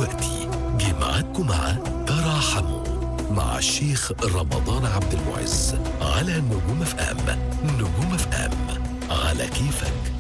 ودلوقتي جه معاكم مع تراحموا مع الشيخ رمضان عبد المعز على نجوم اف ام نجوم اف ام على كيفك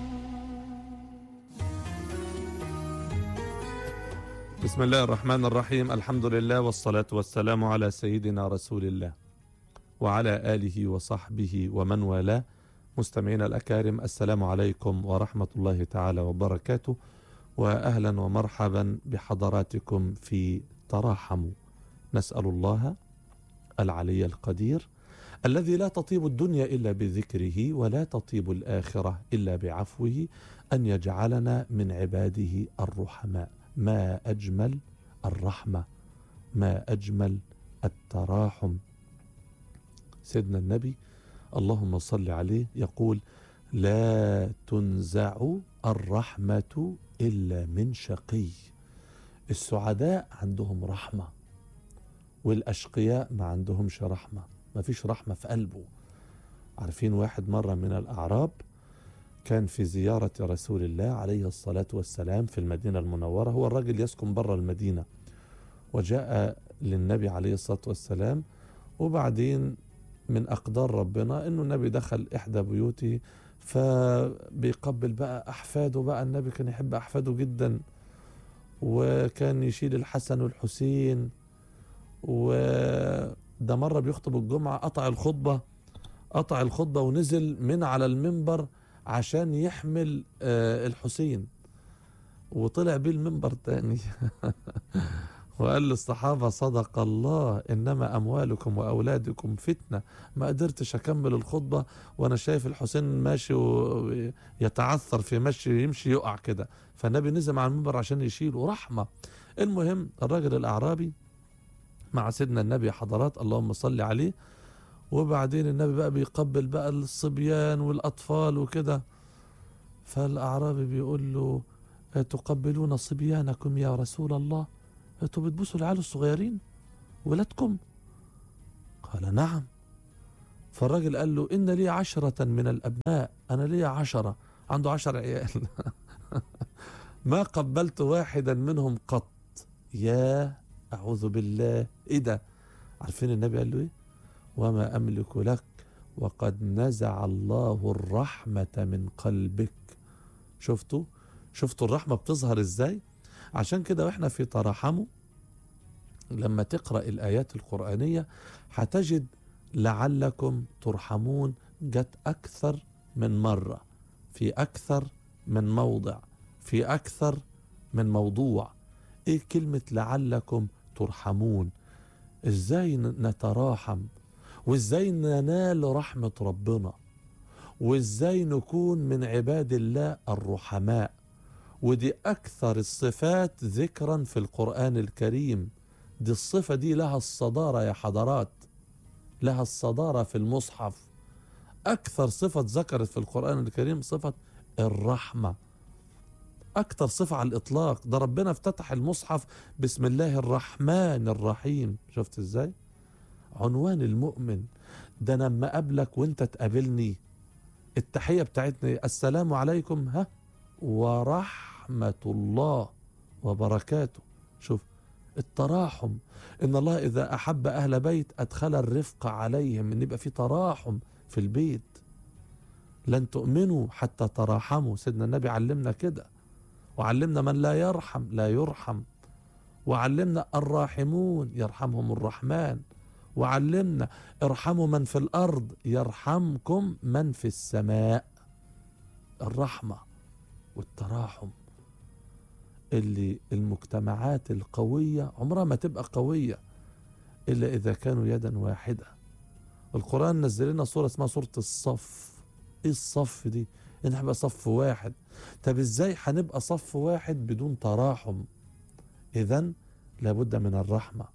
بسم الله الرحمن الرحيم الحمد لله والصلاة والسلام على سيدنا رسول الله وعلى آله وصحبه ومن والاه مستمعينا الأكارم السلام عليكم ورحمة الله تعالى وبركاته وأهلا ومرحبا بحضراتكم في تراحموا نسأل الله العلي القدير الذي لا تطيب الدنيا إلا بذكره ولا تطيب الآخرة إلا بعفوه أن يجعلنا من عباده الرحماء ما أجمل الرحمة ما أجمل التراحم سيدنا النبي اللهم صل عليه يقول لا تنزع الرحمة إلا من شقي السعداء عندهم رحمة والأشقياء ما عندهمش رحمة ما فيش رحمة في قلبه عارفين واحد مرة من الأعراب كان في زيارة رسول الله عليه الصلاة والسلام في المدينة المنورة هو الراجل يسكن برا المدينة وجاء للنبي عليه الصلاة والسلام وبعدين من أقدار ربنا أنه النبي دخل إحدى بيوته فبيقبل بقى أحفاده بقى النبي كان يحب أحفاده جدا وكان يشيل الحسن والحسين وده مرة بيخطب الجمعة قطع الخطبة قطع الخطبة ونزل من على المنبر عشان يحمل آه الحسين وطلع بيه المنبر تاني وقال للصحابة صدق الله إنما أموالكم وأولادكم فتنة ما قدرتش أكمل الخطبة وأنا شايف الحسين ماشي ويتعثر في مشي يمشي يقع كده فالنبي نزل على المنبر عشان يشيله رحمة المهم الراجل الأعرابي مع سيدنا النبي حضرات اللهم صل عليه وبعدين النبي بقى بيقبل بقى الصبيان والأطفال وكده فالأعرابي بيقول له تقبلون صبيانكم يا رسول الله انتوا بتبوسوا العيال الصغيرين ولادكم قال نعم فالراجل قال له إن لي عشرة من الأبناء أنا لي عشرة عنده عشر عيال ما قبلت واحدا منهم قط يا أعوذ بالله إيه ده عارفين النبي قال له إيه وما أملك لك وقد نزع الله الرحمة من قلبك شفتوا شفتوا الرحمة بتظهر إزاي عشان كده واحنا في تراحموا لما تقرأ الآيات القرآنية هتجد لعلكم ترحمون جت أكثر من مرة في أكثر من موضع في أكثر من موضوع إيه كلمة لعلكم ترحمون إزاي نتراحم وإزاي ننال رحمة ربنا وإزاي نكون من عباد الله الرحماء ودي أكثر الصفات ذكرا في القرآن الكريم دي الصفة دي لها الصدارة يا حضرات لها الصدارة في المصحف أكثر صفة ذكرت في القرآن الكريم صفة الرحمة أكثر صفة على الإطلاق ده ربنا افتتح المصحف بسم الله الرحمن الرحيم شفت إزاي عنوان المؤمن ده أنا لما أقابلك وانت تقابلني التحية بتاعتنا السلام عليكم ها ورحمة الله وبركاته شوف التراحم إن الله إذا أحب أهل بيت أدخل الرفق عليهم إن يبقى في تراحم في البيت لن تؤمنوا حتى تراحموا سيدنا النبي علمنا كده وعلمنا من لا يرحم لا يرحم وعلمنا الراحمون يرحمهم الرحمن وعلمنا ارحموا من في الأرض يرحمكم من في السماء الرحمه والتراحم اللي المجتمعات القوية عمرها ما تبقى قوية إلا إذا كانوا يدا واحدة القرآن نزل لنا صورة اسمها صورة الصف إيه الصف دي؟ إن هنبقى صف واحد طب إزاي هنبقى صف واحد بدون تراحم إذا لابد من الرحمة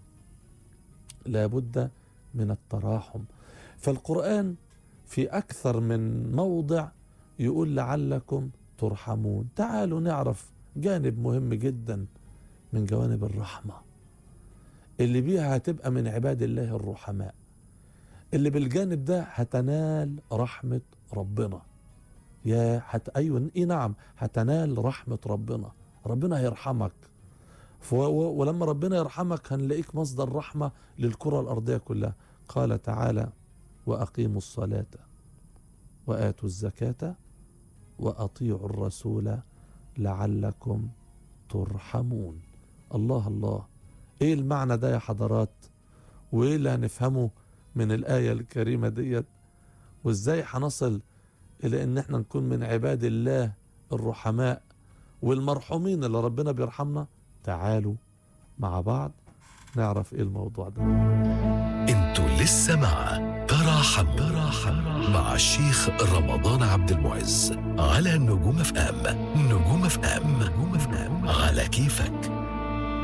لابد من التراحم فالقرآن في أكثر من موضع يقول لعلكم ترحمون تعالوا نعرف جانب مهم جدا من جوانب الرحمة اللي بيها هتبقى من عباد الله الرحماء اللي بالجانب ده هتنال رحمة ربنا يا حت أيوة إيه نعم هتنال رحمة ربنا ربنا هيرحمك ف- و- ولما ربنا يرحمك هنلاقيك مصدر رحمة للكرة الأرضية كلها قال تعالى وأقيموا الصلاة وآتوا الزكاة وأطيعوا الرسول لعلكم ترحمون الله الله ايه المعنى ده يا حضرات وايه اللي هنفهمه من الآية الكريمة ديت وازاي هنصل الى ان احنا نكون من عباد الله الرحماء والمرحومين اللي ربنا بيرحمنا تعالوا مع بعض نعرف ايه الموضوع ده انتوا لسه مع تراحم تراحم مع الشيخ رمضان عبد المعز على نجوم اف ام نجوم اف ام نجوم اف ام على كيفك